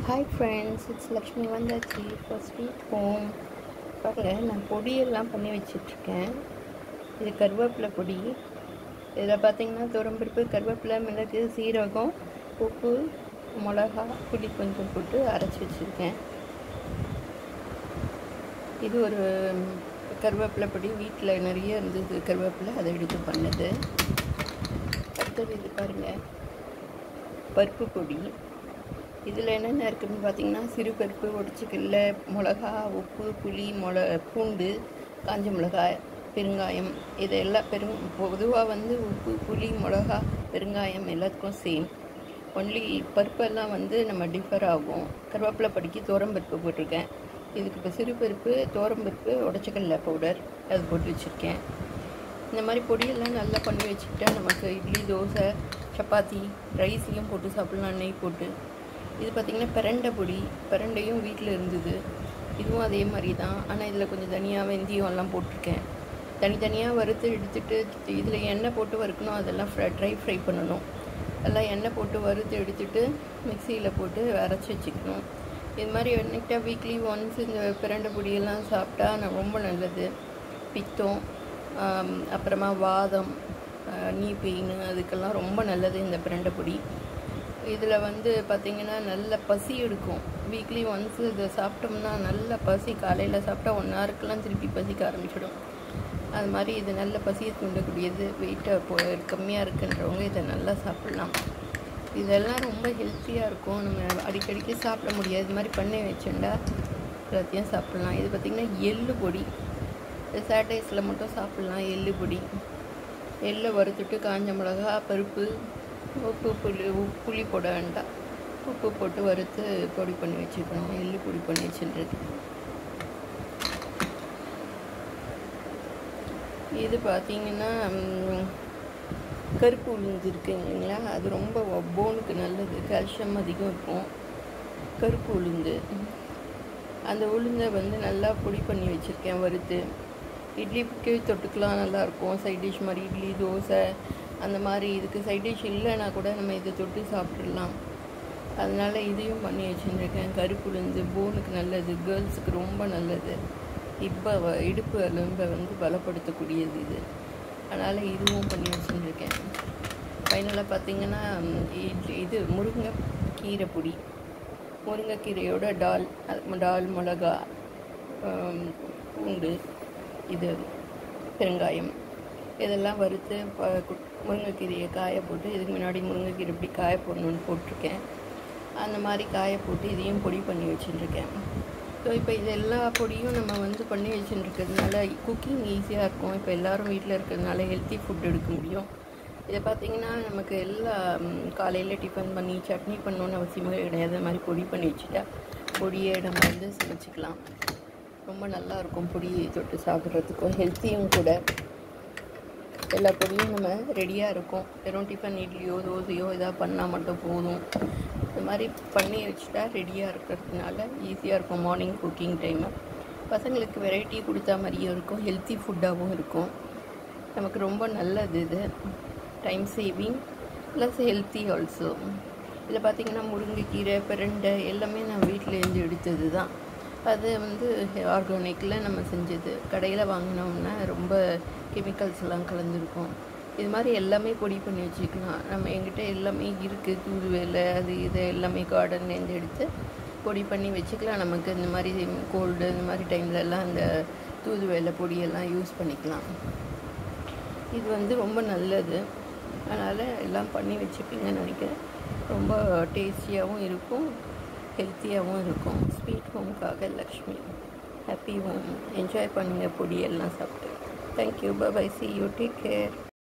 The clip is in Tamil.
ஹாய் ஃப்ரெண்ட்ஸ் இட்ஸ் லக்ஷ்மி வந்தாச்சு ஃபார் ஸ்வீட் ஹோம் பாருங்கள் நான் பொடியெல்லாம் பண்ணி வச்சிட்ருக்கேன் இது கருவேப்பிலை பொடி இதில் பார்த்தீங்கன்னா துவரம்பருப்பு கருவேப்பிலை மிளகு சீரகம் உப்பு மிளகா புளி கொஞ்சம் போட்டு அரைச்சி வச்சுருக்கேன் இது ஒரு கருவேப்பிலை பொடி வீட்டில் நிறைய இருந்தது கருவேப்பிலை அதை எடுத்து பண்ணது அடுத்தது இது பாருங்கள் பருப்பு பொடி இதில் என்னென்ன இருக்குதுன்னு பார்த்தீங்கன்னா சிறு பருப்பு உடச்சிக்கல்ல மிளகா உப்பு புளி மிள பூண்டு காஞ்ச மிளகாய் பெருங்காயம் இதெல்லாம் பெரும் பொதுவாக வந்து உப்பு புளி மிளகா பெருங்காயம் எல்லாத்துக்கும் சேம் ஒன்லி பருப்பெல்லாம் வந்து நம்ம டிஃபர் ஆகும் கருவேப்பிலை படிக்கு பருப்பு போட்டிருக்கேன் இதுக்கு இப்போ சிறு பருப்பு பருப்பு உடச்சிக்கல்ல பவுடர் அது போட்டு வச்சுருக்கேன் இந்த மாதிரி பொடியெல்லாம் நல்லா பண்ணி வச்சுக்கிட்டா நமக்கு இட்லி தோசை சப்பாத்தி ரைஸ்லையும் போட்டு சாப்பிட்லாம் நெய் போட்டு இது பார்த்திங்கன்னா பிரண்டை பொடி பிரண்டையும் வீட்டில் இருந்தது இதுவும் அதே மாதிரி தான் ஆனால் இதில் கொஞ்சம் தனியாக வெந்தயம் எல்லாம் போட்டிருக்கேன் தனித்தனியாக வறுத்து எடுத்துட்டு இதில் எண்ணெய் போட்டு வறுக்கணும் அதெல்லாம் ஃப்ரை ட்ரை ஃப்ரை பண்ணணும் எல்லாம் எண்ணெய் போட்டு வறுத்து எடுத்துட்டு மிக்சியில் போட்டு அரைச்சி வச்சுக்கணும் இது மாதிரி என்னைக்கிட்ட வீக்லி ஒன்ஸ் இந்த பிரண்டை பொடியெல்லாம் சாப்பிட்டா ரொம்ப நல்லது பித்தம் அப்புறமா வாதம் நீ பெயின் அதுக்கெல்லாம் ரொம்ப நல்லது இந்த பிரண்டை பொடி இதில் வந்து பார்த்திங்கன்னா நல்ல பசி எடுக்கும் வீக்லி ஒன்ஸ் இதை சாப்பிட்டோம்னா நல்ல பசி காலையில் சாப்பிட்டா ஒன் ஹவருக்கெல்லாம் திருப்பி பசிக்க ஆரம்பிச்சிடும் அது மாதிரி இது நல்ல பசியை தூண்டக்கூடியது வெயிட்டை போ கம்மியாக இருக்குன்றவங்க இதை நல்லா சாப்பிட்லாம் இதெல்லாம் ரொம்ப ஹெல்த்தியாக இருக்கும் நம்ம அடிக்கடிக்கு சாப்பிட முடியாது இது மாதிரி பண்ணி வச்சுண்டா எல்லாத்தையும் சாப்பிட்லாம் இது பார்த்திங்கன்னா எள்ளு பொடி சாட்டர்டேஸில் மட்டும் சாப்பிட்லாம் எள்ளு பொடி எள்ளை வறுத்துட்டு காஞ்ச மிளகா பருப்பு உப்பு புளி புளி போட வேண்டாம் உப்பு போட்டு வறுத்து பொடி பண்ணி வச்சுக்கணும் எள்ளு பொடி பண்ணி வச்சுருக்கு இது பார்த்திங்கன்னா கருப்பு உளுந்து இருக்குங்க இல்லைங்களா அது ரொம்ப போனுக்கு நல்லது கால்சியம் அதிகம் இருக்கும் கருப்பு உளுந்து அந்த உளுந்தை வந்து நல்லா பொடி பண்ணி வச்சுருக்கேன் வறுத்து இட்லிக்கு தொட்டுக்கலாம் நல்லாயிருக்கும் சைட் டிஷ் மாதிரி இட்லி தோசை அந்த மாதிரி இதுக்கு சைட் டிஷ் இல்லைன்னா கூட நம்ம இதை தொட்டு சாப்பிட்றலாம் அதனால் இதையும் பண்ணி வச்சுருக்கேன் கருப்புளுந்து போனுக்கு நல்லது கேர்ள்ஸுக்கு ரொம்ப நல்லது இப்போ இடுப்பு எலும்பை வந்து பலப்படுத்தக்கூடியது இது அதனால் இதுவும் பண்ணி வச்சுருக்கேன் ஃபைனலாக பார்த்திங்கன்னா இது முருங்கை கீரை பொடி முருங்கைக்கீரையோட டால் டால் மிளகா பூண்டு இது பெருங்காயம் இதெல்லாம் வறுத்து முருங்கைக்கீரையை காய போட்டு இதுக்கு முன்னாடி முருங்கைக்கீரை இப்படி காய போடணுன்னு போட்டிருக்கேன் அந்த மாதிரி காய போட்டு இதையும் பொடி பண்ணி வச்சுட்டுருக்கேன் ஸோ இப்போ இது எல்லா பொடியும் நம்ம வந்து பண்ணி வச்சுட்டுருக்கிறதுனால குக்கிங் ஈஸியாக இருக்கும் இப்போ எல்லோரும் வீட்டில் இருக்கிறதுனால ஹெல்த்தி ஃபுட் எடுக்க முடியும் இதை பார்த்திங்கன்னா நமக்கு எல்லா காலையில் டிஃபன் பண்ணி சட்னி பண்ணணுன்னு அவசியமே கிடையாது அது மாதிரி பொடி பண்ணி வச்சுட்டா பொடியை நம்ம வந்து சமைச்சிக்கலாம் ரொம்ப நல்லாயிருக்கும் பொடி தொட்டு சாப்பிட்றதுக்கும் ஹெல்த்தியும் கூட எல்லா பொடியும் நம்ம ரெடியாக இருக்கும் வெறும் டிஃபன் இட்லியோ தோசையோ எதாவது பண்ணால் மட்டும் போதும் இந்த மாதிரி பண்ணி வச்சுட்டா ரெடியாக இருக்கிறதுனால ஈஸியாக இருக்கும் மார்னிங் குக்கிங் டைமு பசங்களுக்கு வெரைட்டி கொடுத்தா மாதிரியும் இருக்கும் ஹெல்த்தி ஃபுட்டாகவும் இருக்கும் நமக்கு ரொம்ப நல்லது இது time saving plus healthy also இதில் பார்த்திங்கன்னா முருங்கைக்கீரை பிரண்டை எல்லாமே நான் வீட்டிலேருந்து எடுத்தது தான் அது வந்து ஆர்கானிக்கில் நம்ம செஞ்சது கடையில் வாங்கினோம்னா ரொம்ப கெமிக்கல்ஸ் எல்லாம் கலந்துருக்கும் இது மாதிரி எல்லாமே பொடி பண்ணி வச்சுக்கலாம் நம்ம எங்கிட்ட எல்லாமே இருக்குது தூதுவேலை அது இது எல்லாமே கார்டன்லேருந்து எடுத்து பொடி பண்ணி வச்சுக்கலாம் நமக்கு இந்த மாதிரி கோல்டு இந்த மாதிரி டைம்லலாம் அந்த தூதுவேலை பொடியெல்லாம் யூஸ் பண்ணிக்கலாம் இது வந்து ரொம்ப நல்லது அதனால் எல்லாம் பண்ணி வச்சுப்பீங்கன்னு நினைக்கிறேன் ரொம்ப டேஸ்டியாகவும் இருக்கும் ஹெல்த்தியாகவும் இருக்கும் ஸ்வீட் ஹோமுக்காக லக்ஷ்மி ஹாப்பி ஹோம் என்ஜாய் பண்ணுங்கள் பொடியெல்லாம் சாப்பிட்டு thank you bye see you take care